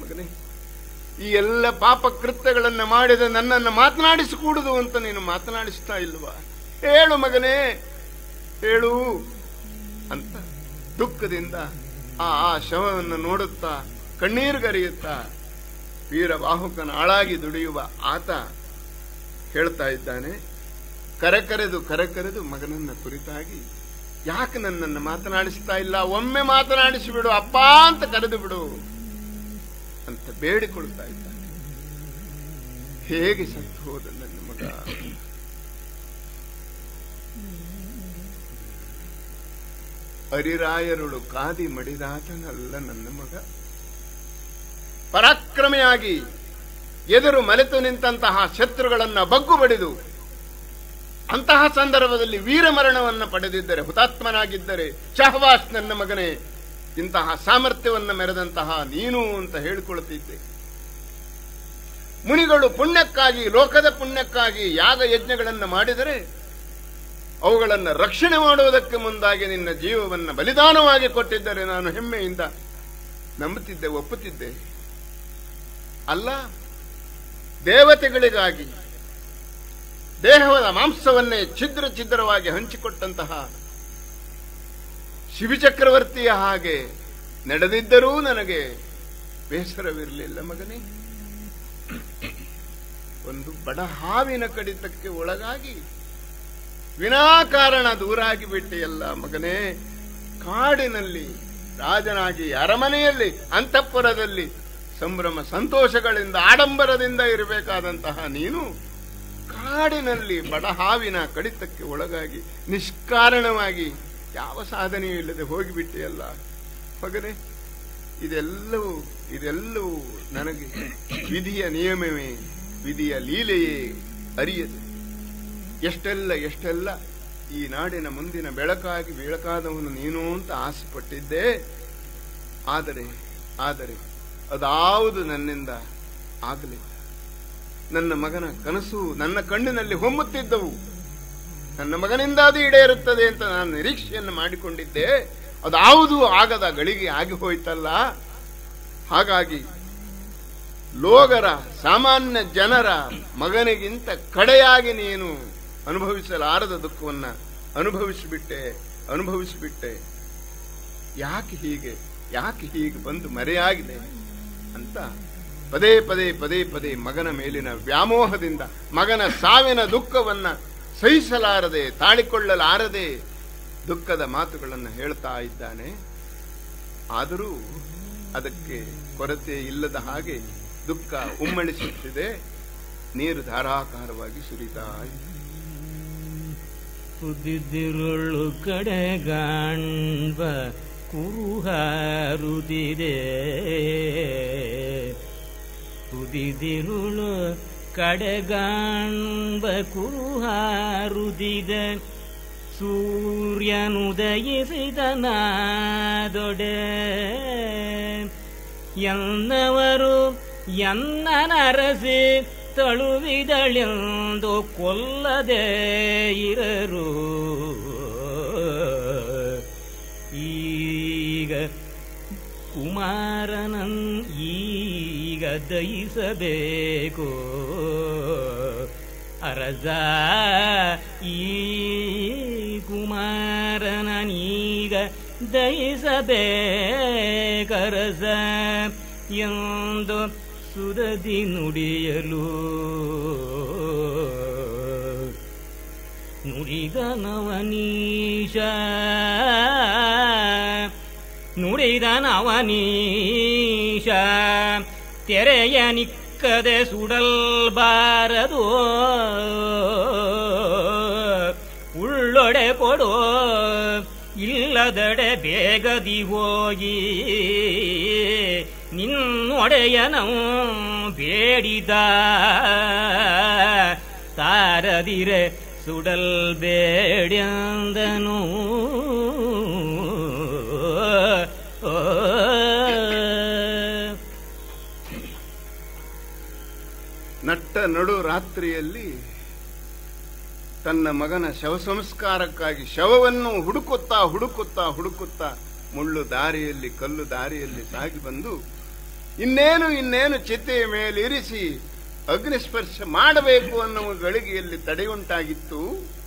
ಮಗನೇ ಈ ಎಲ್ಲ ಪಾಪ ಕೃತ್ಯಗಳನ್ನ ಮಾಡಿದ ನನ್ನನ್ನು ಮಾತನಾಡಿಸಿಕೂಡುದು ಅಂತ ನೀನು ಮಾತನಾಡಿಸ್ತಾ ಇಲ್ವಾ ಹೇಳು ಮಗನೇ ಹೇಳು ಅಂತ ದುಃಖದಿಂದ ಆ ಆ ಶವವನ್ನು ನೋಡುತ್ತಾ ಕಣ್ಣೀರುಗರಿಯುತ್ತಾ ವೀರಬಾಹುಕನ ಆಳಾಗಿ ದುಡಿಯುವ ಆತ ಹೇಳ್ತಾ ಇದ್ದಾನೆ ಕರೆಕರೆದು ಕರೆಕರೆದು ಮಗನನ್ನ ಕುರಿತಾಗಿ ಯಾಕೆ ನನ್ನನ್ನು ಮಾತನಾಡಿಸ್ತಾ ಇಲ್ಲ ಒಮ್ಮೆ ಮಾತನಾಡಿಸಿ ಬಿಡು ಅಪ್ಪ ಅಂತ ಕರೆದು ಬಿಡು ಅಂತ ಬೇಡಿಕೊಳ್ತಾ ಇದ್ದಾನೆ ಹೇಗೆ ಸತ್ತು ಹೋದ ನನ್ನ ಮಗ ಹರಿರಾಯರುಳು ಕಾದಿ ಮಡಿದಾತನಲ್ಲ ನನ್ನ ಮಗ ಪರಾಕ್ರಮಿಯಾಗಿ ಎದುರು ಮರೆತು ನಿಂತಹ ಶತ್ರುಗಳನ್ನ ಬಗ್ಗು ಬಡಿದು ಅಂತಹ ಸಂದರ್ಭದಲ್ಲಿ ವೀರಮರಣವನ್ನು ಪಡೆದಿದ್ದರೆ ಹುತಾತ್ಮನಾಗಿದ್ದರೆ ಶಹವಾಸ್ ನನ್ನ ಮಗನೇ ಇಂತಹ ಸಾಮರ್ಥ್ಯವನ್ನು ಮೆರೆದಂತಹ ನೀನು ಅಂತ ಹೇಳಿಕೊಳ್ಳುತ್ತಿದ್ದೆ ಮುನಿಗಳು ಪುಣ್ಯಕ್ಕಾಗಿ ಲೋಕದ ಪುಣ್ಯಕ್ಕಾಗಿ ಯಾಗ ಯಜ್ಞಗಳನ್ನು ಮಾಡಿದರೆ ಅವುಗಳನ್ನು ರಕ್ಷಣೆ ಮಾಡುವುದಕ್ಕೆ ಮುಂದಾಗಿ ನಿನ್ನ ಜೀವವನ್ನು ಬಲಿದಾನವಾಗಿ ಕೊಟ್ಟಿದ್ದರೆ ನಾನು ಹೆಮ್ಮೆಯಿಂದ ನಂಬುತ್ತಿದ್ದೆ ಒಪ್ಪುತ್ತಿದ್ದೆ ಅಲ್ಲ ದೇವತೆಗಳಿಗಾಗಿ ದೇಹದ ಮಾಂಸವನ್ನೇ ಛಿದ್ರ ಛಿದ್ರವಾಗಿ ಹಂಚಿಕೊಟ್ಟಂತಹ ಶಿವಚಕ್ರವರ್ತಿಯ ಹಾಗೆ ನಡೆದಿದ್ದರೂ ನನಗೆ ಬೇಸರವಿರಲಿಲ್ಲ ಮಗನೇ ಒಂದು ಬಡ ಹಾವಿನ ಕಡಿತಕ್ಕೆ ಒಳಗಾಗಿ ವಿನಾಕಾರಣ ದೂರಾಗಿ ಬಿಟ್ಟೆಯಲ್ಲ ಮಗನೇ ಕಾಡಿನಲ್ಲಿ ರಾಜನಾಗಿ ಅರಮನೆಯಲ್ಲಿ ಅಂತಃಪುರದಲ್ಲಿ ಸಂಭ್ರಮ ಸಂತೋಷಗಳಿಂದ ಆಡಂಬರದಿಂದ ಇರಬೇಕಾದಂತಹ ನೀನು ಕಾಡಿನಲ್ಲಿ ಬಡ ಹಾವಿನ ಕಡಿತಕ್ಕೆ ಒಳಗಾಗಿ ನಿಷ್ಕಾರಣವಾಗಿ ಯಾವ ಸಾಧನೆಯೂ ಇಲ್ಲದೆ ಹೋಗಿಬಿಟ್ಟೆಯಲ್ಲ ಮಗನೇ ಇದೆಲ್ಲವೂ ಇದೆಲ್ಲವೂ ನನಗೆ ವಿಧಿಯ ನಿಯಮವೇ ವಿಧಿಯ ಲೀಲೆಯೇ ಅರಿಯದು ಎಷ್ಟೆಲ್ಲ ಎಷ್ಟೆಲ್ಲ ಈ ನಾಡಿನ ಮುಂದಿನ ಬೆಳಕಾಗಿ ಬೆಳಕಾದವನು ನೀನು ಅಂತ ಆಸೆ ಪಟ್ಟಿದ್ದೆ ಆದರೆ ಆದರೆ ಅದಾವುದು ನನ್ನಿಂದ ಆಗಲಿಲ್ಲ ನನ್ನ ಮಗನ ಕನಸು ನನ್ನ ಕಣ್ಣಿನಲ್ಲಿ ಹೊಮ್ಮುತ್ತಿದ್ದವು ನನ್ನ ಮಗನಿಂದ ಅದು ಈಡೇರುತ್ತದೆ ಅಂತ ನಾನು ನಿರೀಕ್ಷೆಯನ್ನು ಮಾಡಿಕೊಂಡಿದ್ದೆ ಅದಾವುದೂ ಆಗದ ಗಳಿಗೆ ಆಗಿ ಹೋಯ್ತಲ್ಲ ಹಾಗಾಗಿ ಲೋಗರ ಸಾಮಾನ್ಯ ಜನರ ಮಗನಿಗಿಂತ ಕಡೆಯಾಗಿ ನೀನು ಅನುಭವಿಸಲಾರದ ದುಃಖವನ್ನ ಅನುಭವಿಸಿಬಿಟ್ಟೆ ಅನುಭವಿಸಿಬಿಟ್ಟೆ ಯಾಕೆ ಹೀಗೆ ಯಾಕೆ ಹೀಗೆ ಬಂದು ಮರೆಯಾಗಿದೆ ಅಂತ ಪದೇ ಪದೇ ಪದೇ ಪದೇ ಮಗನ ಮೇಲಿನ ವ್ಯಾಮೋಹದಿಂದ ಮಗನ ಸಾವಿನ ದುಃಖವನ್ನ ಸಹಿಸಲಾರದೆ ತಾಳಿಕೊಳ್ಳಲಾರದೆ ದುಃಖದ ಮಾತುಗಳನ್ನು ಹೇಳ್ತಾ ಇದ್ದಾನೆ ಆದರೂ ಅದಕ್ಕೆ ಕೊರತೆ ಇಲ್ಲದ ಹಾಗೆ ದುಃಖ ಉಮ್ಮಳಿಸುತ್ತಿದೆ ನೀರು ಧಾರಾಕಾರವಾಗಿ ಸುರಿತಾ ಇದೆ ಕುದಿದಿರುಳು ಕಡೆಗಾಣ್ಬ ಕುರುಹಾರುದಿದೆ ಕುದಿದಿರುಳು ಕಡೆಗಾಣ್ಬ ಕುರುಹಾರುದಿದೆ ಸೂರ್ಯನುದಯಿಸಿದ ನಾದೊಡೆ ಎನ್ನವರು ಎನ್ನನರಸಿ ತಳುವಿದಳೆಂದು ಕೊಲ್ಲದೆ ಇರರು ಈಗ ಕುಮಾರನನ್ ಈಗ ದಯಿಸಬೇಕು ಅರಜ ಈ ಕುಮಾರನನೀಗ ದಯಿಸಬೇಕರಸ ಎಂದು ಸುರದಿ ನುಡಿಯಲು ನುಡಿದ ನವನೀಶ ನುಡಿದ ನವನೀಶ ತೆರೆಯ ನಿಕ್ಕದೆ ಸುಡಲ್ಬಾರದು ಉಳ್ಳೊಡೆ ಕೊಡು ಇಲ್ಲದಡೆ ಬೇಗದಿ ಹೋಗಿ ನಿನ್ನೊಡೆಯನಂ ಬೇಡಿದ ತಾರದಿರೆ ಸುಡಲ್ ಬೇಡ್ಯಂದನು ನಟ್ಟ ನಡು ರಾತ್ರಿಯಲ್ಲಿ ತನ್ನ ಮಗನ ಶವ ಸಂಸ್ಕಾರಕ್ಕಾಗಿ ಶವವನ್ನು ಹುಡುಕುತ್ತಾ ಹುಡುಕುತ್ತಾ ಹುಡುಕುತ್ತಾ ಮುಳ್ಳು ದಾರಿಯಲ್ಲಿ ಕಲ್ಲು ದಾರಿಯಲ್ಲಿ ಸಾಗಿ ಬಂದು ಇನ್ನೇನು ಇನ್ನೇನು ಚಿತೆಯ ಮೇಲಿರಿಸಿ ಅಗ್ನಿಸ್ಪರ್ಶ ಮಾಡಬೇಕು ಅನ್ನುವ ಗಳಿಗೆಯಲ್ಲಿ ತಡೆಯುಂಟಾಗಿತ್ತು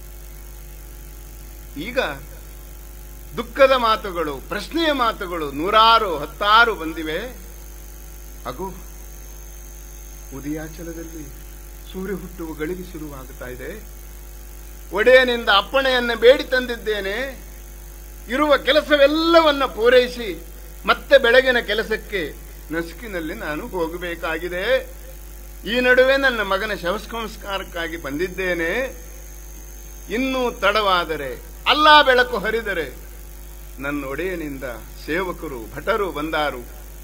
ಈಗ ದುಃಖದ ಮಾತುಗಳು ಪ್ರಶ್ನೆಯ ಮಾತುಗಳು ನೂರಾರು ಹತ್ತಾರು ಬಂದಿವೆ ಹಾಗೂ ಉದಯಾಚಲದಲ್ಲಿ ಸೂರ್ಯ ಹುಟ್ಟುವ ಗಳಿಗೆ ಶುರುವಾಗುತ್ತಾ ಇದೆ ಒಡೆಯನಿಂದ ಅಪ್ಪಣೆಯನ್ನ ಬೇಡಿ ತಂದಿದ್ದೇನೆ ಇರುವ ಕೆಲಸವೆಲ್ಲವನ್ನ ಪೂರೈಸಿ ಮತ್ತೆ ಬೆಳಗಿನ ಕೆಲಸಕ್ಕೆ ನಸುಕಿನಲ್ಲಿ ನಾನು ಹೋಗಬೇಕಾಗಿದೆ ಈ ನಡುವೆ ನನ್ನ ಮಗನ ಶವಸಂಸ್ಕಾರಕ್ಕಾಗಿ ಬಂದಿದ್ದೇನೆ ಇನ್ನೂ ತಡವಾದರೆ ಅಲ್ಲಾ ಬೆಳಕು ಹರಿದರೆ ನನ್ನ ಒಡೆಯನಿಂದ ಸೇವಕರು ಭಟರು ಬಂದಾರು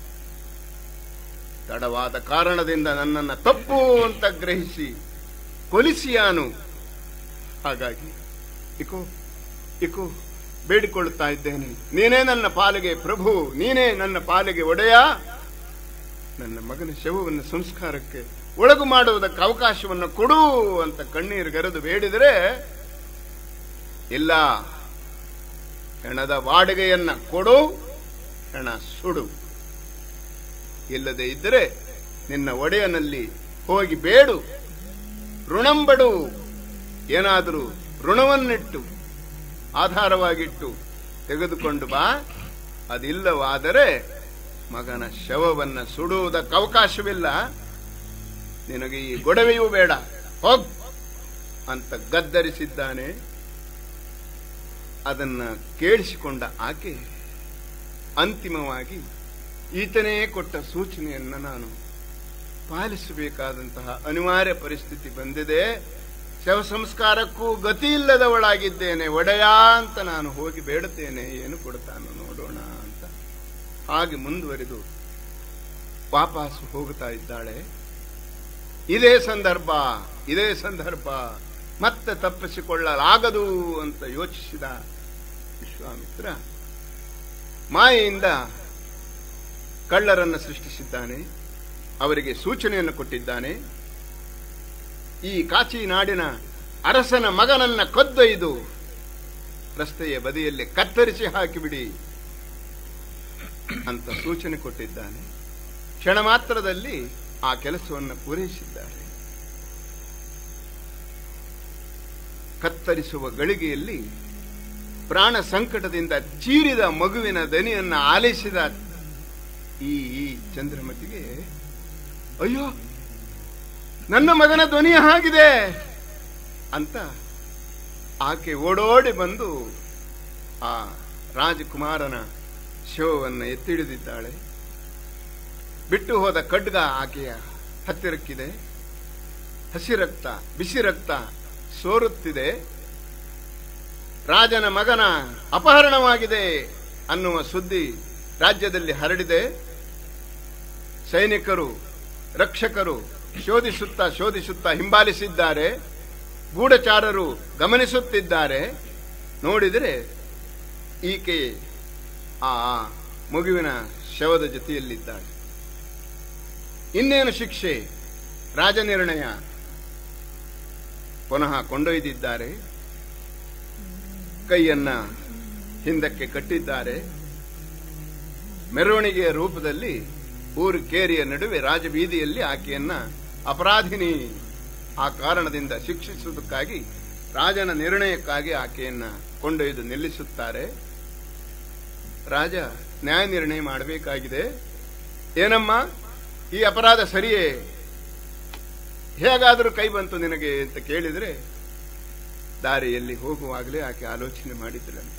ತಡವಾದ ಕಾರಣದಿಂದ ನನ್ನನ್ನು ತಪ್ಪು ಅಂತ ಗ್ರಹಿಸಿ ಕೊಲಿಸಿಯಾನು ಹಾಗಾಗಿ ಇಕೋ ಇಕೋ ಬೇಡಿಕೊಳ್ಳುತ್ತಾ ಇದ್ದೇನೆ ನೀನೇ ನನ್ನ ಪಾಲಿಗೆ ಪ್ರಭು ನೀನೇ ನನ್ನ ಪಾಲಿಗೆ ಒಡೆಯ ನನ್ನ ಮಗನ ಶವವನ್ನು ಸಂಸ್ಕಾರಕ್ಕೆ ಒಳಗು ಮಾಡುವುದಕ್ಕೆ ಅವಕಾಶವನ್ನು ಕೊಡು ಅಂತ ಕಣ್ಣೀರು ಗರೆದು ಬೇಡಿದರೆ ಇಲ್ಲ ಹೆಣದ ವಾಡಿಗೆಯನ್ನ ಕೊಡು ಹೆಣ ಸುಡು ಇಲ್ಲದೆ ಇದ್ದರೆ ನಿನ್ನ ಒಡೆಯನಲ್ಲಿ ಹೋಗಿ ಬೇಡು ಋಣಂಬಡು ಏನಾದರೂ ಋಣವನ್ನಿಟ್ಟು ಆಧಾರವಾಗಿಟ್ಟು ತೆಗೆದುಕೊಂಡು ಬಾ ಅದಿಲ್ಲವಾದರೆ ಮಗನ ಶವವನ್ನ ಸುಡುವುದಕ್ಕೆ ಅವಕಾಶವಿಲ್ಲ ನಿನಗೆ ಈ ಗೊಡವೆಯೂ ಬೇಡ ಹೋಗ್ ಅಂತ ಗದ್ದರಿಸಿದ್ದಾನೆ ಅದನ್ನ ಕೇಳಿಸಿಕೊಂಡ ಆಕೆ ಅಂತಿಮವಾಗಿ ಈತನೇ ಕೊಟ್ಟ ಸೂಚನೆಯನ್ನ ನಾನು ಪಾಲಿಸಬೇಕಾದಂತಹ ಅನಿವಾರ್ಯ ಪರಿಸ್ಥಿತಿ ಬಂದಿದೆ ಶವ ಸಂಸ್ಕಾರಕ್ಕೂ ಗತಿ ಇಲ್ಲದವಳಾಗಿದ್ದೇನೆ ಒಡೆಯ ಅಂತ ನಾನು ಹೋಗಿ ಬೇಡುತ್ತೇನೆ ಏನು ಕೊಡ್ತಾನೋ ನೋಡೋಣ ಅಂತ ಹಾಗೆ ಮುಂದುವರಿದು ವಾಪಸ್ ಹೋಗುತ್ತಾ ಇದ್ದಾಳೆ ಇದೇ ಸಂದರ್ಭ ಇದೇ ಸಂದರ್ಭ ಮತ್ತೆ ತಪ್ಪಿಸಿಕೊಳ್ಳಲಾಗದು ಅಂತ ಯೋಚಿಸಿದ ವಿಶ್ವಾಮಿತ್ರ ಮಾಯೆಯಿಂದ ಕಳ್ಳರನ್ನು ಸೃಷ್ಟಿಸಿದ್ದಾನೆ ಅವರಿಗೆ ಸೂಚನೆಯನ್ನು ಕೊಟ್ಟಿದ್ದಾನೆ ಈ ಕಾಚಿ ನಾಡಿನ ಅರಸನ ಮಗನನ್ನ ಕದ್ದೊಯ್ದು ರಸ್ತೆಯ ಬದಿಯಲ್ಲಿ ಕತ್ತರಿಸಿ ಹಾಕಿಬಿಡಿ ಅಂತ ಸೂಚನೆ ಕೊಟ್ಟಿದ್ದಾನೆ ಕ್ಷಣ ಮಾತ್ರದಲ್ಲಿ ಆ ಕೆಲಸವನ್ನು ಪೂರೈಸಿದ್ದಾರೆ ಕತ್ತರಿಸುವ ಗಳಿಗೆಯಲ್ಲಿ ಪ್ರಾಣ ಸಂಕಟದಿಂದ ಚೀರಿದ ಮಗುವಿನ ದನಿಯನ್ನ ಆಲಿಸಿದ ಈ ಈ ಚಂದ್ರಮತಿಗೆ ಅಯ್ಯೋ ನನ್ನ ಮಗನ ಧ್ವನಿ ಆಗಿದೆ ಅಂತ ಆಕೆ ಓಡೋಡಿ ಬಂದು ಆ ರಾಜಕುಮಾರನ ಶವವನ್ನು ಎತ್ತಿಡಿದಿದ್ದಾಳೆ ಬಿಟ್ಟು ಹೋದ ಖಡ್ಗ ಆಕೆಯ ಹತ್ತಿರಕ್ಕಿದೆ ಹಸಿ ರಕ್ತ ಬಿಸಿ ರಕ್ತ ಸೋರುತ್ತಿದೆ ರಾಜನ ಮಗನ ಅಪಹರಣವಾಗಿದೆ ಅನ್ನುವ ಸುದ್ದಿ ರಾಜ್ಯದಲ್ಲಿ ಹರಡಿದೆ ಸೈನಿಕರು ರಕ್ಷಕರು ಶೋಧಿಸುತ್ತಾ ಶೋಧಿಸುತ್ತಾ ಹಿಂಬಾಲಿಸಿದ್ದಾರೆ ಗೂಢಚಾರರು ಗಮನಿಸುತ್ತಿದ್ದಾರೆ ನೋಡಿದರೆ ಈಕೆ ಆ ಮಗುವಿನ ಶವದ ಜೊತೆಯಲ್ಲಿದ್ದಾಳೆ ಇನ್ನೇನು ಶಿಕ್ಷೆ ರಾಜನಿರ್ಣಯ ಪುನಃ ಕೊಂಡೊಯ್ದಿದ್ದಾರೆ ಕೈಯನ್ನ ಹಿಂದಕ್ಕೆ ಕಟ್ಟಿದ್ದಾರೆ ಮೆರವಣಿಗೆಯ ರೂಪದಲ್ಲಿ ಊರು ಕೇರಿಯ ನಡುವೆ ರಾಜಬೀದಿಯಲ್ಲಿ ಆಕೆಯನ್ನ ಅಪರಾಧಿನಿ ಆ ಕಾರಣದಿಂದ ಶಿಕ್ಷಿಸುವುದಕ್ಕಾಗಿ ರಾಜನ ನಿರ್ಣಯಕ್ಕಾಗಿ ಆಕೆಯನ್ನ ಕೊಂಡೊಯ್ದು ನಿಲ್ಲಿಸುತ್ತಾರೆ ರಾಜ ನ್ಯಾಯ ನಿರ್ಣಯ ಮಾಡಬೇಕಾಗಿದೆ ಏನಮ್ಮ ಈ ಅಪರಾಧ ಸರಿಯೇ ಹೇಗಾದರೂ ಕೈ ಬಂತು ನಿನಗೆ ಅಂತ ಕೇಳಿದ್ರೆ ದಾರಿಯಲ್ಲಿ ಹೋಗುವಾಗಲೇ ಆಕೆ ಆಲೋಚನೆ ಮಾಡಿದ್ದಳಂತೆ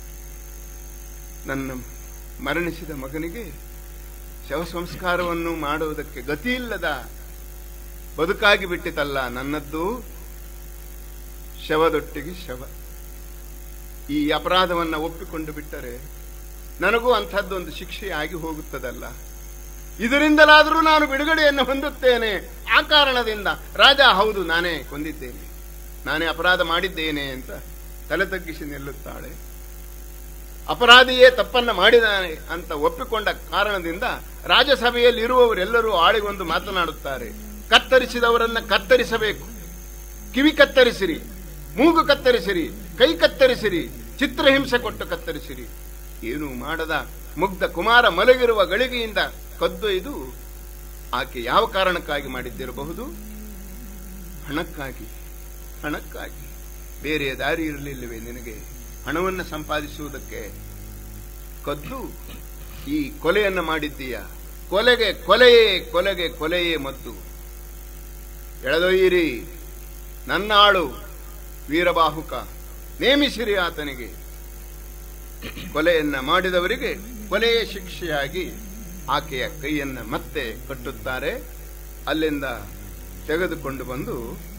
ನನ್ನ ಮರಣಿಸಿದ ಮಗನಿಗೆ ಶವ ಸಂಸ್ಕಾರವನ್ನು ಮಾಡುವುದಕ್ಕೆ ಗತಿ ಇಲ್ಲದ ಬದುಕಾಗಿ ಬಿಟ್ಟಿತಲ್ಲ ನನ್ನದ್ದು ಶವದೊಟ್ಟಿಗೆ ಶವ ಈ ಅಪರಾಧವನ್ನ ಒಪ್ಪಿಕೊಂಡು ಬಿಟ್ಟರೆ ನನಗೂ ಅಂಥದ್ದೊಂದು ಶಿಕ್ಷೆ ಆಗಿ ಹೋಗುತ್ತದಲ್ಲ ಇದರಿಂದಲಾದರೂ ನಾನು ಬಿಡುಗಡೆಯನ್ನು ಹೊಂದುತ್ತೇನೆ ಆ ಕಾರಣದಿಂದ ರಾಜ ಹೌದು ನಾನೇ ಕೊಂದಿದ್ದೇನೆ ನಾನೇ ಅಪರಾಧ ಮಾಡಿದ್ದೇನೆ ಅಂತ ತಲೆ ತಗ್ಗಿಸಿ ನಿಲ್ಲುತ್ತಾಳೆ ಅಪರಾಧಿಯೇ ತಪ್ಪನ್ನ ಮಾಡಿದಾನೆ ಅಂತ ಒಪ್ಪಿಕೊಂಡ ಕಾರಣದಿಂದ ರಾಜಸಭೆಯಲ್ಲಿ ಇರುವವರೆಲ್ಲರೂ ಆಳಿಗೊಂದು ಮಾತನಾಡುತ್ತಾರೆ ಕತ್ತರಿಸಿದವರನ್ನ ಕತ್ತರಿಸಬೇಕು ಕಿವಿ ಕತ್ತರಿಸಿರಿ ಮೂಗು ಕತ್ತರಿಸಿರಿ ಕೈ ಕತ್ತರಿಸಿರಿ ಚಿತ್ರಹಿಂಸೆ ಕೊಟ್ಟು ಕತ್ತರಿಸಿರಿ ಏನು ಮಾಡದ ಮುಗ್ಧ ಕುಮಾರ ಮಲಗಿರುವ ಗಳಿಗೆಯಿಂದ ಕದ್ದೊಯ್ದು ಆಕೆ ಯಾವ ಕಾರಣಕ್ಕಾಗಿ ಮಾಡಿದ್ದಿರಬಹುದು ಹಣಕ್ಕಾಗಿ ಹಣಕ್ಕಾಗಿ ಬೇರೆ ದಾರಿ ಇರಲಿಲ್ಲವೇ ನಿನಗೆ ಹಣವನ್ನು ಸಂಪಾದಿಸುವುದಕ್ಕೆ ಕದ್ದು ಈ ಕೊಲೆಯನ್ನ ಮಾಡಿದ್ದೀಯ ಕೊಲೆಗೆ ಕೊಲೆಯೇ ಕೊಲೆಗೆ ಕೊಲೆಯೇ ಮದ್ದು ಎಳೆದೊಯ್ಯಿರಿ ನನ್ನ ಆಳು ವೀರಬಾಹುಕ ನೇಮಿಸಿರಿ ಆತನಿಗೆ ಕೊಲೆಯನ್ನ ಮಾಡಿದವರಿಗೆ ಕೊಲೆಯ ಶಿಕ್ಷೆಯಾಗಿ ಆಕೆಯ ಕೈಯನ್ನ ಮತ್ತೆ ಕಟ್ಟುತ್ತಾರೆ ಅಲ್ಲಿಂದ ತೆಗೆದುಕೊಂಡು ಬಂದು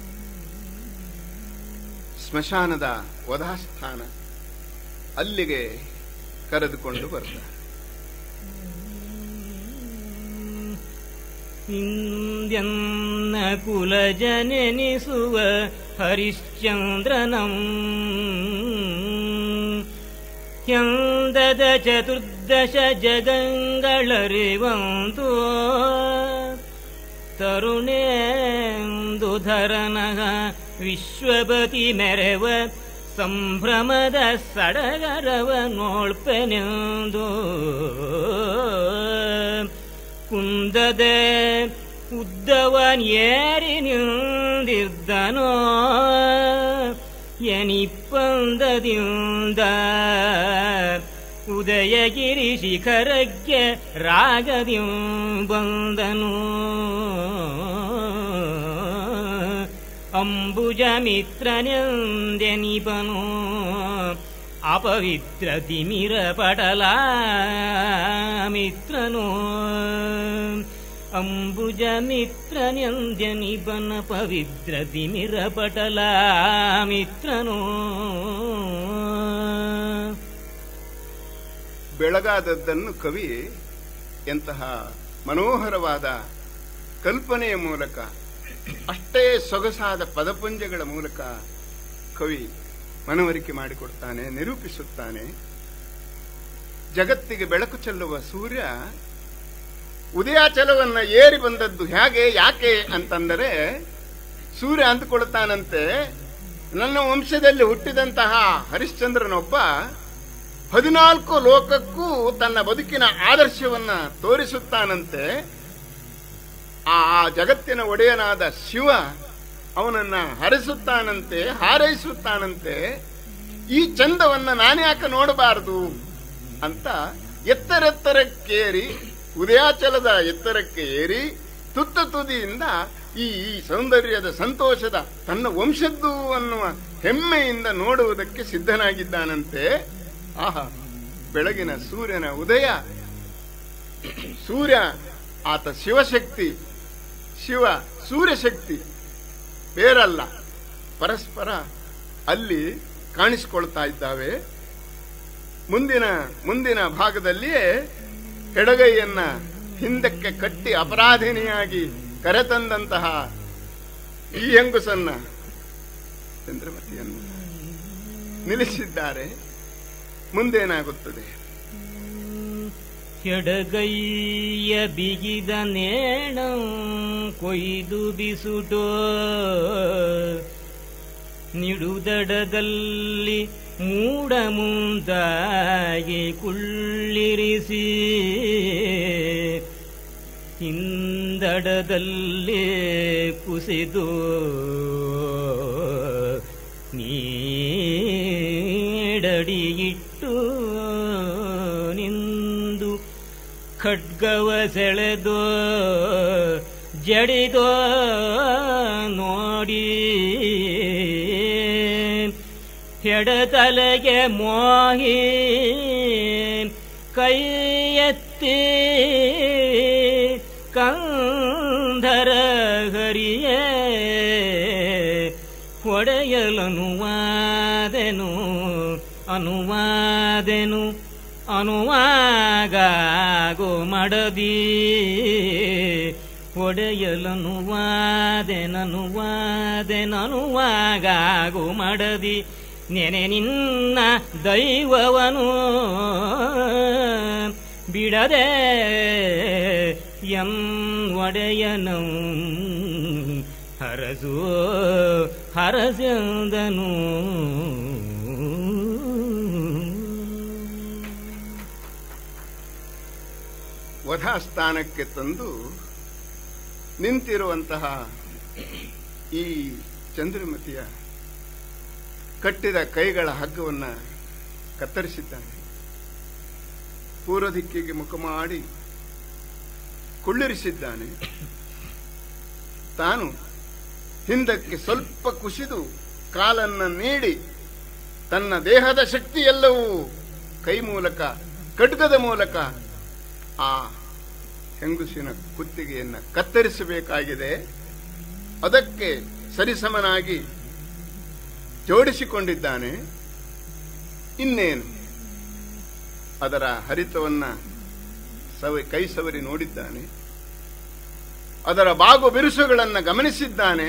ಸ್ಮಶಾನದ ವಧಾಸ್ಥಾನ ಅಲ್ಲಿಗೆ ಕರೆದುಕೊಂಡು ಬರ್ತಾರೆ ಇಂದ್ಯನ್ನ ಕುಲಜನೆನಿಸುವ ಹರಿಶ್ಚಂದ್ರನಂ ಹ್ಯಂದದ ಚತುರ್ದಶ ಜಗಂಗಳರಿವಂತೋ ತರುಣೇಂದುಧರನಃ ವಿಶ್ವಪತಿ ಮೆರೆವ ಸಂಭ್ರಮದ ಸಡಗರವ ನೋಳ್ಪೆನೆಂದು ಕುಂದದೆ ಉದ್ದವನ್ ಏರಿ ನಿಂದಿರ್ದನೋ ಎನಿಪ್ಪಂದದಿಂದ ಉದಯಗಿರಿ ಶಿಖರಕ್ಕೆ ರಾಗದಿ ಬಂದನು ಅಂಬುಜ ಮಿತ್ರನೆಂದೆನಿಪನು ಅಪವಿತ್ರ ತಿಮಿರ ಪಟಲ ಮಿತ್ರನು ಅಂಬುಜ ಮಿತ್ರನೆಂದೆನಿಪನ ಪವಿತ್ರ ತಿಮಿರ ಪಟಲ ಮಿತ್ರನು ಬೆಳಗಾದದ್ದನ್ನು ಕವಿ ಎಂತಹ ಮನೋಹರವಾದ ಕಲ್ಪನೆಯ ಮೂಲಕ ಅಷ್ಟೇ ಸೊಗಸಾದ ಪದಪುಂಜಗಳ ಮೂಲಕ ಕವಿ ಮನವರಿಕೆ ಮಾಡಿಕೊಡ್ತಾನೆ ನಿರೂಪಿಸುತ್ತಾನೆ ಜಗತ್ತಿಗೆ ಬೆಳಕು ಚೆಲ್ಲುವ ಸೂರ್ಯ ಉದಯಾಚಲವನ್ನ ಏರಿ ಬಂದದ್ದು ಹೇಗೆ ಯಾಕೆ ಅಂತಂದರೆ ಸೂರ್ಯ ಅಂದುಕೊಳ್ತಾನಂತೆ ನನ್ನ ವಂಶದಲ್ಲಿ ಹುಟ್ಟಿದಂತಹ ಹರಿಶ್ಚಂದ್ರನೊಬ್ಬ ಹದಿನಾಲ್ಕು ಲೋಕಕ್ಕೂ ತನ್ನ ಬದುಕಿನ ಆದರ್ಶವನ್ನ ತೋರಿಸುತ್ತಾನಂತೆ ಆ ಜಗತ್ತಿನ ಒಡೆಯನಾದ ಶಿವ ಅವನನ್ನ ಹರಿಸುತ್ತಾನಂತೆ ಹಾರೈಸುತ್ತಾನಂತೆ ಈ ಚಂದವನ್ನ ನಾನ್ಯಾಕೆ ನೋಡಬಾರದು ಅಂತ ಎತ್ತರೆತ್ತರಕ್ಕೇರಿ ಉದಯಾಚಲದ ಎತ್ತರಕ್ಕೆ ಏರಿ ತುತ್ತ ತುದಿಯಿಂದ ಈ ಈ ಸೌಂದರ್ಯದ ಸಂತೋಷದ ತನ್ನ ವಂಶದ್ದು ಅನ್ನುವ ಹೆಮ್ಮೆಯಿಂದ ನೋಡುವುದಕ್ಕೆ ಸಿದ್ಧನಾಗಿದ್ದಾನಂತೆ ಆಹಾ ಬೆಳಗಿನ ಸೂರ್ಯನ ಉದಯ ಸೂರ್ಯ ಆತ ಶಿವಶಕ್ತಿ ಶಿವ ಸೂರ್ಯಶಕ್ತಿ ಬೇರಲ್ಲ ಪರಸ್ಪರ ಅಲ್ಲಿ ಕಾಣಿಸಿಕೊಳ್ತಾ ಇದ್ದಾವೆ ಮುಂದಿನ ಮುಂದಿನ ಭಾಗದಲ್ಲಿಯೇ ಎಡಗೈಯನ್ನ ಹಿಂದಕ್ಕೆ ಕಟ್ಟಿ ಅಪರಾಧಿನಿಯಾಗಿ ಕರೆತಂದಂತಹ ಈ ಹೆಂಗುಸನ್ನ ಚಂದ್ರಮತಿಯನ್ನು ನಿಲ್ಲಿಸಿದ್ದಾರೆ ಮುಂದೇನಾಗುತ್ತದೆ ಎಡಗೈಯ ಬಿಗಿದ ನೇಣಂ ಕೊಯ್ದು ಬಿಸುಟೋ ನಿಡುದಡದಲ್ಲಿ ಮೂಡ ಮುಂದಾಗಿ ಕುಳ್ಳಿರಿಸಿ ಹಿಂದಡದಲ್ಲಿ ಕುಸಿದು ನೀಡಡಿಯಿಟ್ಟು ನಿಂದು ಖಡ್ಗವ ಸೆಳೆದೋ ಜಡಿದೋ ನೋಡಿ ಎಡತಲೆಗೆ ಮೋಹಿ ಕೈ ಎತ್ತಿ ಕಂಧರ ಹರಿಯೇ ಹೊಡೆಯಲನುವಾದೆನು ಅನುವಾದೆನು ಅನುವಾಗಾಗೋ ಮಡದಿ ಒಡೆಯಲನುವಾದೆನನುವಾದೆನನುವಾಗಾಗೋ ಮಡದಿ ನೆನೆ ನಿನ್ನ ದೈವವನು ಬಿಡದೆ ಎಂ ಒಡೆಯನು ಹರಸು ಹರಸಂದನು ವಧ ಯಥಾಸ್ಥಾನಕ್ಕೆ ತಂದು ನಿಂತಿರುವಂತಹ ಈ ಚಂದ್ರಮತಿಯ ಕಟ್ಟಿದ ಕೈಗಳ ಹಗ್ಗವನ್ನು ಕತ್ತರಿಸಿದ್ದಾನೆ ಪೂರ್ವ ದಿಕ್ಕಿಗೆ ಮುಖ ಮಾಡಿ ಕುಳ್ಳಿರಿಸಿದ್ದಾನೆ ತಾನು ಹಿಂದಕ್ಕೆ ಸ್ವಲ್ಪ ಕುಸಿದು ಕಾಲನ್ನ ನೀಡಿ ತನ್ನ ದೇಹದ ಶಕ್ತಿಯೆಲ್ಲವೂ ಕೈ ಮೂಲಕ ಖಡ್ಗದ ಮೂಲಕ ಆ ಹೆಂಗುಸಿನ ಕುತ್ತಿಗೆಯನ್ನು ಕತ್ತರಿಸಬೇಕಾಗಿದೆ ಅದಕ್ಕೆ ಸರಿಸಮನಾಗಿ ಜೋಡಿಸಿಕೊಂಡಿದ್ದಾನೆ ಇನ್ನೇನು ಅದರ ಹರಿತವನ್ನ ಸವ ಕೈ ಸವರಿ ನೋಡಿದ್ದಾನೆ ಅದರ ಬಾಗು ಬಿರುಸುಗಳನ್ನು ಗಮನಿಸಿದ್ದಾನೆ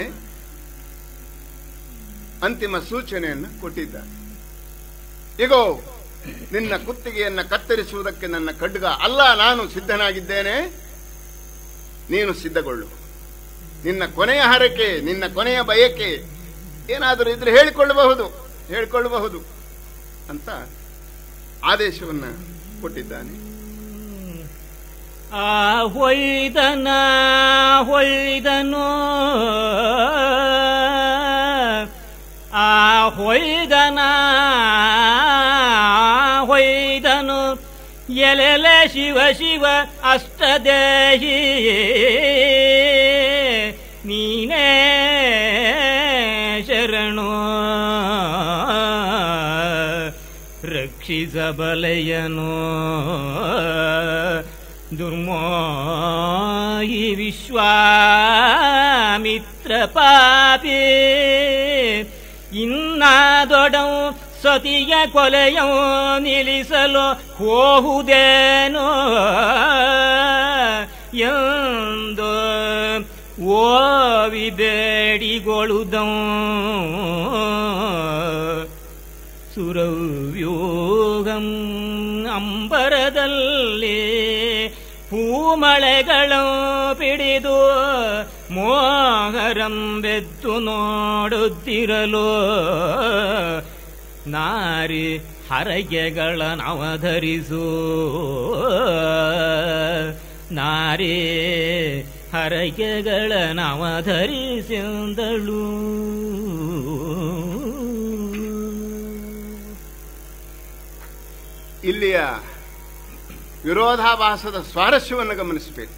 ಅಂತಿಮ ಸೂಚನೆಯನ್ನು ಕೊಟ್ಟಿದ್ದಾನೆ ಇಗೋ ನಿನ್ನ ಕುತ್ತಿಗೆಯನ್ನ ಕತ್ತರಿಸುವುದಕ್ಕೆ ನನ್ನ ಖಡ್ಗ ಅಲ್ಲ ನಾನು ಸಿದ್ಧನಾಗಿದ್ದೇನೆ ನೀನು ಸಿದ್ಧಗೊಳ್ಳು ನಿನ್ನ ಕೊನೆಯ ಹರಕೆ ನಿನ್ನ ಕೊನೆಯ ಬಯಕೆ ಏನಾದರೂ ಇದ್ರೆ ಹೇಳಿಕೊಳ್ಳಬಹುದು ಹೇಳಿಕೊಳ್ಳಬಹುದು ಅಂತ ಆದೇಶವನ್ನ ಕೊಟ್ಟಿದ್ದಾನೆ ಆ ಹೊಯ್ದನ ಹೊಯ್ದನು ಆ ಹೊಯ್ದನ ಹೊಯ್ದನು ಎಲೆಲೆ ಶಿವ ಶಿವ ಅಷ್ಟದೇಹಿ ನೀನೇ ಶರಣು ರಕ್ಷಿಸಬಲೆಯನು ದುರ್ಮೋಹಿ ವಿಶ್ವಾಮಿತ್ರ ಪಾಪಿ ಇನ್ನಾದೊಡವು ಸತಿಯ ಕೊಲೆಯೋ ನಿಲ್ಲಿಸಲು ಹೋಹುದೇನೋ ಎಂದು ಓವಿ ಬೇಡಿಗೊಳುದಂ ಸುರವ್ಯೂಗಂ ಅಂಬರದಲ್ಲಿ ಹೂಮಳೆಗಳು ಪಿಡಿದು ಮೋಹರಂ ಬೆದ್ದು ನೋಡುತ್ತಿರಲು ನಾರಿ ಹರಗೆಗಳನವಧರಿಸು ನಾರಿ ಹರಗೆಗಳನವಧರಿಸಿದಳು ಇಲ್ಲಿಯ ವಿರೋಧಾಭಾಸದ ಸ್ವಾರಸ್ಯವನ್ನು ಗಮನಿಸಬೇಕು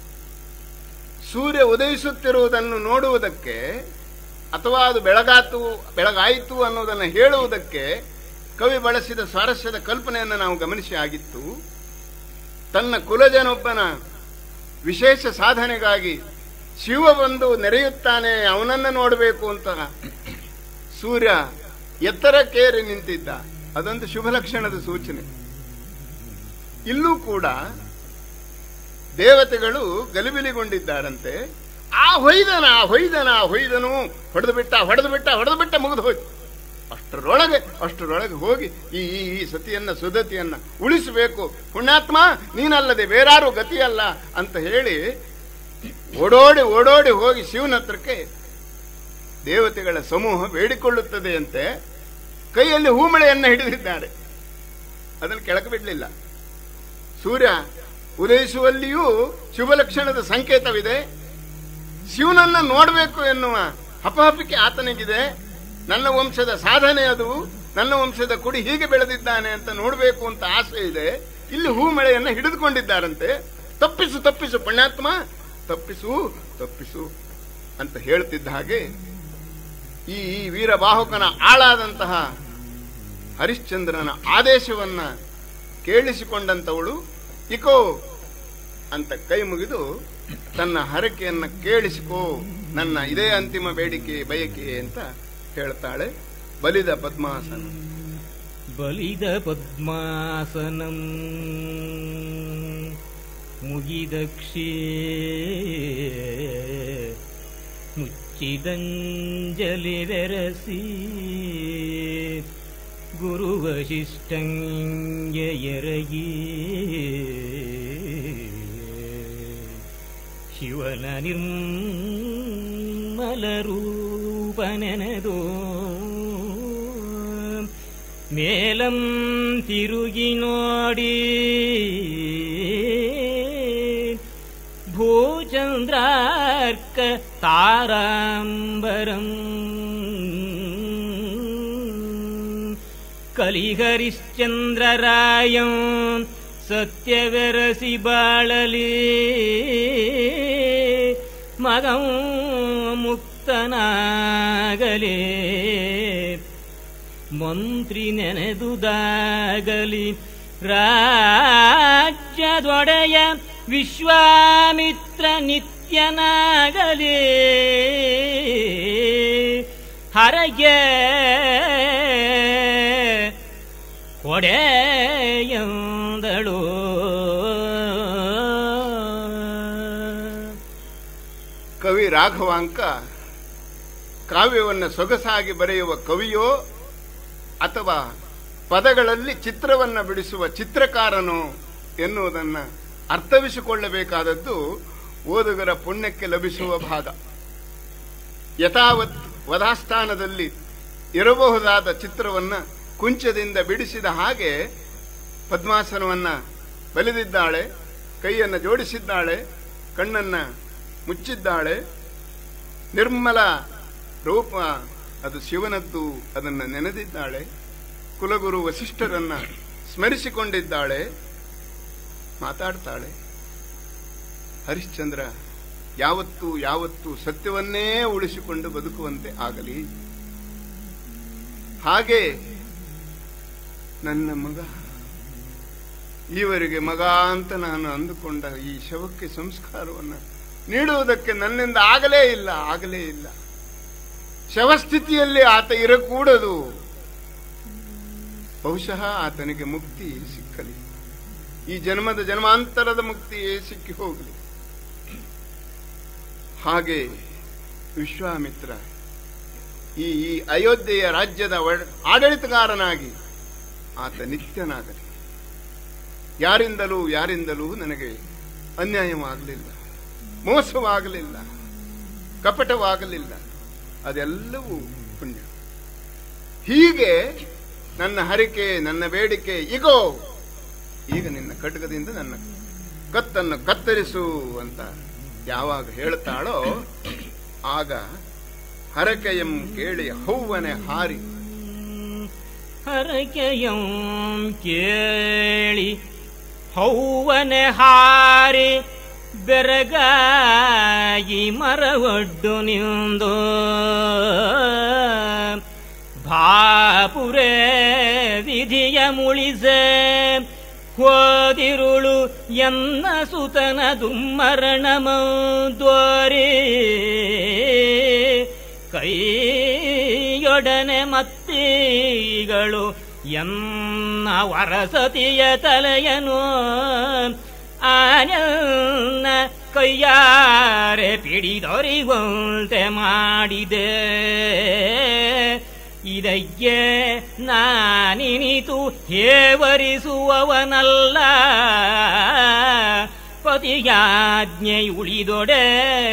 ಸೂರ್ಯ ಉದಯಿಸುತ್ತಿರುವುದನ್ನು ನೋಡುವುದಕ್ಕೆ ಅಥವಾ ಅದು ಬೆಳಗಾತು ಬೆಳಗಾಯಿತು ಅನ್ನೋದನ್ನು ಹೇಳುವುದಕ್ಕೆ ಕವಿ ಬಳಸಿದ ಸ್ವಾರಸ್ಯದ ಕಲ್ಪನೆಯನ್ನು ನಾವು ಗಮನಿಸಿ ಆಗಿತ್ತು ತನ್ನ ಕುಲಜನೊಬ್ಬನ ವಿಶೇಷ ಸಾಧನೆಗಾಗಿ ಶಿವ ಬಂದು ನೆರೆಯುತ್ತಾನೆ ಅವನನ್ನು ನೋಡಬೇಕು ಅಂತ ಸೂರ್ಯ ಎತ್ತರಕ್ಕೇರಿ ನಿಂತಿದ್ದ ಅದೊಂದು ಶುಭ ಲಕ್ಷಣದ ಸೂಚನೆ ಇಲ್ಲೂ ಕೂಡ ದೇವತೆಗಳು ಗಲಿಬಿಲಿಗೊಂಡಿದ್ದಾರಂತೆ ಆ ಹೊಯ್ದನ ಆ ಹೊಯ್ದನ ಆ ಹೊಯ್ದನು ಹೊಡೆದು ಬಿಟ್ಟ ಹೊಡೆದು ಬಿಟ್ಟ ಹೊಡೆದು ಬಿಟ್ಟ ಮುಗಿದು ಹೋಯ್ತು ಅಷ್ಟರೊಳಗೆ ಅಷ್ಟರೊಳಗೆ ಹೋಗಿ ಈ ಈ ಈ ಸತಿಯನ್ನ ಸುದತಿಯನ್ನ ಉಳಿಸಬೇಕು ಪುಣ್ಯಾತ್ಮ ನೀನಲ್ಲದೆ ಬೇರಾರು ಗತಿಯಲ್ಲ ಅಂತ ಹೇಳಿ ಓಡೋಡಿ ಓಡೋಡಿ ಹೋಗಿ ಶಿವನ ಹತ್ರಕ್ಕೆ ದೇವತೆಗಳ ಸಮೂಹ ಬೇಡಿಕೊಳ್ಳುತ್ತದೆ ಅಂತೆ ಕೈಯಲ್ಲಿ ಹೂಮಳೆಯನ್ನ ಹಿಡಿದಿದ್ದಾರೆ ಅದನ್ನು ಕೆಳಗೆ ಬಿಡಲಿಲ್ಲ ಸೂರ್ಯ ಉದಯಿಸುವಲ್ಲಿಯೂ ಶುಭ ಲಕ್ಷಣದ ಸಂಕೇತವಿದೆ ಶಿವನನ್ನ ನೋಡಬೇಕು ಎನ್ನುವ ಹಪಹಪಿಕೆ ಆತನಿಗಿದೆ ನನ್ನ ವಂಶದ ಸಾಧನೆ ಅದು ನನ್ನ ವಂಶದ ಕುಡಿ ಹೀಗೆ ಬೆಳೆದಿದ್ದಾನೆ ಅಂತ ನೋಡಬೇಕು ಅಂತ ಆಸೆ ಇದೆ ಇಲ್ಲಿ ಹೂಮಳೆಯನ್ನ ಹಿಡಿದುಕೊಂಡಿದ್ದಾರಂತೆ ತಪ್ಪಿಸು ತಪ್ಪಿಸು ಪುಣ್ಯಾತ್ಮ ತಪ್ಪಿಸು ತಪ್ಪಿಸು ಅಂತ ಹೇಳ್ತಿದ್ದ ಹಾಗೆ ಈ ಈ ವೀರಬಾಹುಕನ ಆಳಾದಂತಹ ಹರಿಶ್ಚಂದ್ರನ ಆದೇಶವನ್ನ ಕೇಳಿಸಿಕೊಂಡಂತವಳು ಇಕೋ ಅಂತ ಕೈ ಮುಗಿದು ತನ್ನ ಹರಕೆಯನ್ನ ಕೇಳಿಸಿಕೋ ನನ್ನ ಇದೇ ಅಂತಿಮ ಬೇಡಿಕೆ ಬಯಕೆ ಅಂತ ಹೇಳ್ತಾಳೆ ಬಲಿದ ಪದ್ಮಾಸನ ಬಲಿದ ಪದ್ಮಾಸನಂ ಮುಗಿದಕ್ಷೇ ಮುಚ್ಚಿದಂಜಲಿ ಬೆರಸಿ ಗುರುವಶಿಷ್ಟಂಗೆ ಎರಗಿ ಶಿವನ ನಿರ್ಮಲ ರೂಪ ನೆನೆದು ಮೇಲಂ ತಿರುಗಿ ನೋಡಿ ചന്ദ്രാർക്ക താരാംബരം കലിഹരിശ്ചന്ദ്രരായം സത്യവരസി ബാളലേ മകം ಮುಕ್ತನಾಗಲೇ ಮಂತ್ರಿ ನೆನೆದುದಾಗಲಿ ರಾಜ್ಯದೊಡೆಯ ವಿಶ್ವಾಮಿತ್ರ ನಿತ್ಯನಾಗಲಿ ಹರಗೆ ಕೊಡೆಯಂದಳು ಕವಿ ರಾಘವಾಂಕ ಕಾವ್ಯವನ್ನು ಸೊಗಸಾಗಿ ಬರೆಯುವ ಕವಿಯೋ ಅಥವಾ ಪದಗಳಲ್ಲಿ ಚಿತ್ರವನ್ನು ಬಿಡಿಸುವ ಚಿತ್ರಕಾರನೋ ಎನ್ನುವುದನ್ನ ಅರ್ಥವಿಸಿಕೊಳ್ಳಬೇಕಾದದ್ದು ಓದುಗರ ಪುಣ್ಯಕ್ಕೆ ಲಭಿಸುವ ಭಾಗ ಯಥಾವತ್ ವಧಾಸ್ಥಾನದಲ್ಲಿ ಇರಬಹುದಾದ ಚಿತ್ರವನ್ನ ಕುಂಚದಿಂದ ಬಿಡಿಸಿದ ಹಾಗೆ ಪದ್ಮಾಸನವನ್ನ ಬಲಿದಿದ್ದಾಳೆ ಕೈಯನ್ನು ಜೋಡಿಸಿದ್ದಾಳೆ ಕಣ್ಣನ್ನ ಮುಚ್ಚಿದ್ದಾಳೆ ನಿರ್ಮಲ ರೂಪ ಅದು ಶಿವನದ್ದು ಅದನ್ನು ನೆನೆದಿದ್ದಾಳೆ ಕುಲಗುರು ವಸಿಷ್ಠರನ್ನ ಸ್ಮರಿಸಿಕೊಂಡಿದ್ದಾಳೆ ಮಾತಾಡ್ತಾಳೆ ಹರಿಶ್ಚಂದ್ರ ಯಾವತ್ತೂ ಯಾವತ್ತೂ ಸತ್ಯವನ್ನೇ ಉಳಿಸಿಕೊಂಡು ಬದುಕುವಂತೆ ಆಗಲಿ ಹಾಗೆ ನನ್ನ ಮಗ ಈವರೆಗೆ ಮಗ ಅಂತ ನಾನು ಅಂದುಕೊಂಡ ಈ ಶವಕ್ಕೆ ಸಂಸ್ಕಾರವನ್ನು ನೀಡುವುದಕ್ಕೆ ನನ್ನಿಂದ ಆಗಲೇ ಇಲ್ಲ ಆಗಲೇ ಇಲ್ಲ ಶವಸ್ಥಿತಿಯಲ್ಲಿ ಆತ ಇರಕೂಡದು ಬಹುಶಃ ಆತನಿಗೆ ಮುಕ್ತಿ ಸಿಕ್ಕಲಿ ಈ ಜನ್ಮದ ಜನ್ಮಾಂತರದ ಮುಕ್ತಿಯೇ ಸಿಕ್ಕಿ ಹೋಗಲಿ ಹಾಗೆ ವಿಶ್ವಾಮಿತ್ರ ಈ ಈ ಅಯೋಧ್ಯೆಯ ರಾಜ್ಯದ ಒಡ- ಆಡಳಿತಗಾರನಾಗಿ ಆತ ನಿತ್ಯನಾಗಲಿ ಯಾರಿಂದಲೂ ಯಾರಿಂದಲೂ ನನಗೆ ಅನ್ಯಾಯವಾಗಲಿಲ್ಲ ಮೋಸವಾಗಲಿಲ್ಲ ಕಪಟವಾಗಲಿಲ್ಲ ಅದೆಲ್ಲವೂ ಪುಣ್ಯ ಹೀಗೆ ನನ್ನ ಹರಿಕೆ ನನ್ನ ಬೇಡಿಕೆ ಇಗೋ ಈಗ ನಿನ್ನ ಖಡ್ಗದಿಂದ ನನ್ನ ಕತ್ತನ್ನು ಕತ್ತರಿಸು ಅಂತ ಯಾವಾಗ ಹೇಳ್ತಾಳೋ ಆಗ ಹರಕೆಯಂ ಕೇಳಿ ಹೌವನೆ ಹಾರಿ ಹರಕೆಯಂ ಕೇಳಿ ಹೌವನೆ ಹಾರಿ ಬೆರಗಾಗಿ ಮರವಡ್ಡು ನಿಂದು ಭಾಪುರೇ ವಿಧಿಯ ಮುಳಿಸೆ ಹೋದಿರುಳು ಎನ್ನ ಸುತನ ದುಮ್ಮರಣಮೋದ್ವರೇ ಕೈಯೊಡನೆ ಮತ್ತೀಗಳು ಎನ್ನ ವರಸತಿಯ ತಲೆಯನು ಆನನ್ನ ಕೈಯಾರೆ ಪಿಡಿದೊರಿವಂತೆ ಮಾಡಿದೆ ಇದಕ್ಕೆ ನಾನಿನಿತು ಹೇವರಿಸುವವನಲ್ಲ ಪತಿಯಾಜ್ಞೆ ಉಳಿದೊಡೆ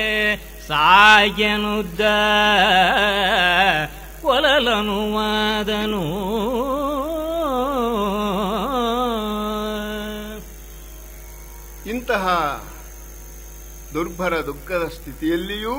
ಸಾಯನುದ್ದ ಕೊಲಲನುವಾದನು ಇಂತಹ ದುರ್ಭರ ದುಃಖದ ಸ್ಥಿತಿಯಲ್ಲಿಯೂ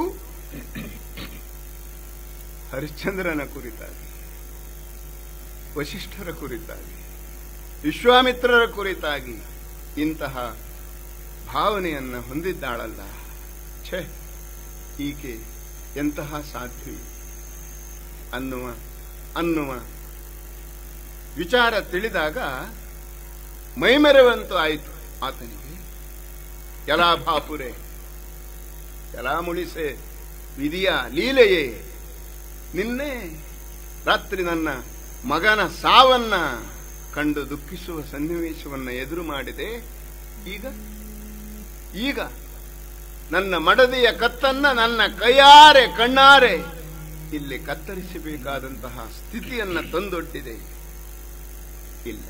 ಹರಿಶ್ಚಂದ್ರನ ಕುರಿತಾಗಿ ವಶಿಷ್ಠರ ಕುರಿತಾಗಿ ವಿಶ್ವಾಮಿತ್ರರ ಕುರಿತಾಗಿ ಇಂತಹ ಭಾವನೆಯನ್ನು ಹೊಂದಿದ್ದಾಳಲ್ಲ ಛೇ ಈಕೆ ಎಂತಹ ಸಾಧ್ವಿ ಅನ್ನುವ ಅನ್ನುವ ವಿಚಾರ ತಿಳಿದಾಗ ಮೈಮೆರವಂತೂ ಆಯಿತು ಆತನಿಗೆ ಎಲ್ಲಾ ಭಾಪುರೆ ಎಲ್ಲಾ ಮುಳಿಸೆ ವಿಧಿಯ ಲೀಲೆಯೇ ನಿನ್ನೆ ರಾತ್ರಿ ನನ್ನ ಮಗನ ಸಾವನ್ನ ಕಂಡು ದುಃಖಿಸುವ ಸನ್ನಿವೇಶವನ್ನ ಎದುರು ಮಾಡಿದೆ ಈಗ ಈಗ ನನ್ನ ಮಡದಿಯ ಕತ್ತನ್ನ ನನ್ನ ಕೈಯಾರೆ ಕಣ್ಣಾರೆ ಇಲ್ಲಿ ಕತ್ತರಿಸಬೇಕಾದಂತಹ ಸ್ಥಿತಿಯನ್ನ ತಂದೊಡ್ಡಿದೆ ಇಲ್ಲ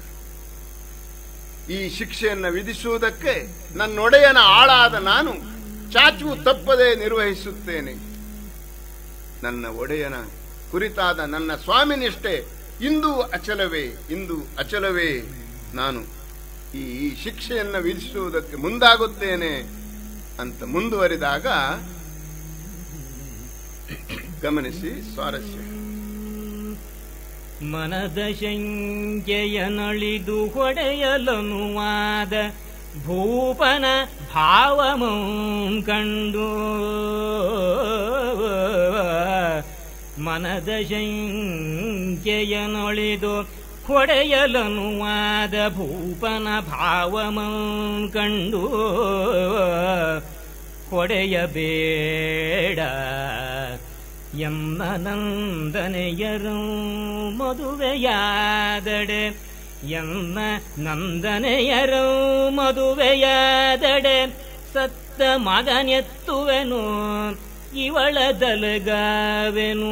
ಈ ಶಿಕ್ಷೆಯನ್ನ ವಿಧಿಸುವುದಕ್ಕೆ ನನ್ನೊಡೆಯನ ಆಳಾದ ನಾನು ಚಾಚು ತಪ್ಪದೆ ನಿರ್ವಹಿಸುತ್ತೇನೆ ನನ್ನ ಒಡೆಯನ ಕುರಿತಾದ ನನ್ನ ಸ್ವಾಮಿನಿಷ್ಠೆ ಇಂದು ಅಚಲವೇ ಇಂದು ಅಚಲವೇ ನಾನು ಈ ಈ ಶಿಕ್ಷೆಯನ್ನ ವಿಧಿಸುವುದಕ್ಕೆ ಮುಂದಾಗುತ್ತೇನೆ ಅಂತ ಮುಂದುವರಿದಾಗ ಗಮನಿಸಿ ಸ್ವಾರಸ್ಯ ಮನದ ಶಂಕೆಯನಳಿದು ಹೊಡೆಯಲನುವಾದ ಭೂಪನ ಭಾವಮಂ ಕಂಡು ಮನದ ಶಂಕೆಯನೊಳಿದು ಹೊಡೆಯಲನುವಾದ ಭೂಪನ ಭಾವಮಂ ಕಂಡು ಹೊಡೆಯಬೇಡ ಎಮ್ಮ ನಂದನೆಯರು ಮದುವೆಯಾದಡೆ ಎಮ್ಮ ನಂದನೆಯರು ಮದುವೆಯಾದಡೆ ಸತ್ತ ಮಗನೆತ್ತುವೆನು ಇವಳ ದಲಗಾವೆನು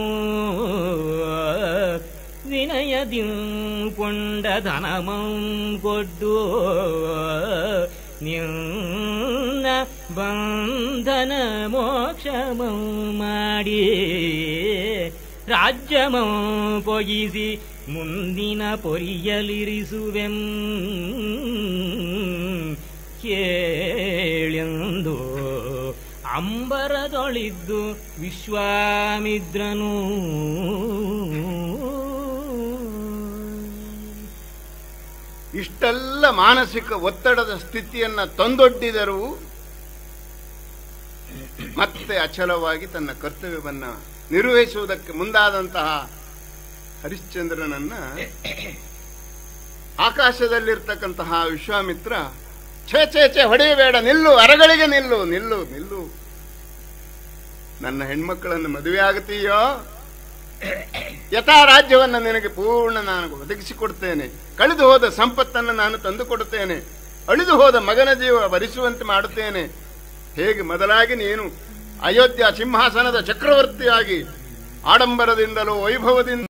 ವಿನಯದಿ ಕೊಂಡ ಧನಮಂ ಕೊಡ್ಡು ನಿನ್ನ ಬಂಧನ ಮೋಕ್ಷಮಂ ಮಾಡಿ ರಾಜ್ಯಮಂ ಪೊಗಿಸಿ ಮುಂದಿನ ಪೊರಿಯಲಿರಿಸುವೆಂ ಕೇಳೆಂದು ಅಂಬರದೊಳಿದ್ದು ವಿಶ್ವಾಮಿದ್ರನು ಇಷ್ಟೆಲ್ಲ ಮಾನಸಿಕ ಒತ್ತಡದ ಸ್ಥಿತಿಯನ್ನ ತಂದೊಡ್ಡಿದರೂ ಮತ್ತೆ ಅಚಲವಾಗಿ ತನ್ನ ಕರ್ತವ್ಯವನ್ನ ನಿರ್ವಹಿಸುವುದಕ್ಕೆ ಮುಂದಾದಂತಹ ಹರಿಶ್ಚಂದ್ರನನ್ನ ಆಕಾಶದಲ್ಲಿರ್ತಕ್ಕಂತಹ ವಿಶ್ವಾಮಿತ್ರ ಛೇ ಛೇ ಛೇ ಹೊಡೆಯಬೇಡ ನಿಲ್ಲು ಅರಗಳಿಗೆ ನಿಲ್ಲು ನಿಲ್ಲು ನಿಲ್ಲು ನನ್ನ ಹೆಣ್ಮಕ್ಕಳನ್ನು ಮದುವೆ ಆಗುತ್ತೀಯೋ ಯಥಾ ರಾಜ್ಯವನ್ನು ನಿನಗೆ ಪೂರ್ಣ ನಾನು ಒದಗಿಸಿಕೊಡ್ತೇನೆ ಕಳೆದು ಹೋದ ಸಂಪತ್ತನ್ನು ನಾನು ತಂದು ಕೊಡುತ್ತೇನೆ ಅಳಿದು ಹೋದ ಮಗನ ಜೀವ ಭರಿಸುವಂತೆ ಮಾಡುತ್ತೇನೆ ಹೇಗೆ ಮೊದಲಾಗಿ ನೀನು ಅಯೋಧ್ಯ ಸಿಂಹಾಸನದ ಚಕ್ರವರ್ತಿಯಾಗಿ ಆಡಂಬರದಿಂದಲೂ ವೈಭವದಿಂದ